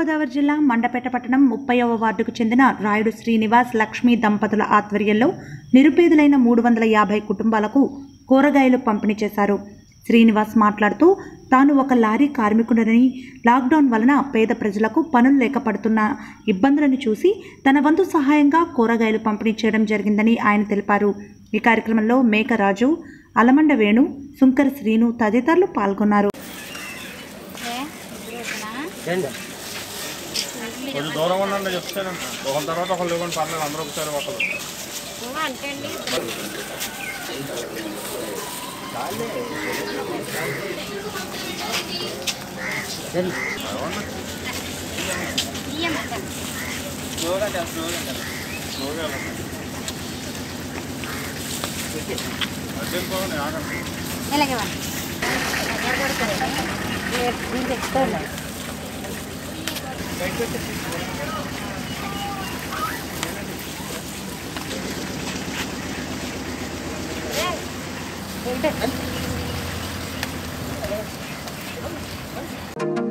తూర్పుగోదావరి జిల్లా మండపేట పట్టణం ముప్పైవ వార్డుకు చెందిన రాయుడు శ్రీనివాస్ లక్ష్మీ దంపతుల ఆధ్వర్యంలో నిరుపేదలైన మూడు వందల యాభై కుటుంబాలకు కూరగాయలు పంపిణీ చేశారు శ్రీనివాస్ మాట్లాడుతూ తాను ఒక లారీ కార్మికుడని లాక్డౌన్ వలన పేద ప్రజలకు పనులు లేక పడుతున్న ఇబ్బందులను చూసి తన వంతు సహాయంగా కూరగాయలు పంపిణీ చేయడం జరిగిందని ఆయన తెలిపారు ఈ కార్యక్రమంలో మేకరాజు అలమండ వేణు సుంకర శ్రీను తదితరులు పాల్గొన్నారు కొంచెం దూరం ఉండండి చెప్తాను ఒకరి తర్వాత ఒకళ్ళు ఇవ్వండి పర్లేదు అందరూ ఒకసారి ఒకరు స్లోగా వెళ్ళండి. అడ్డెళ్ళిపోకండి, ఆగండి. ఏంటి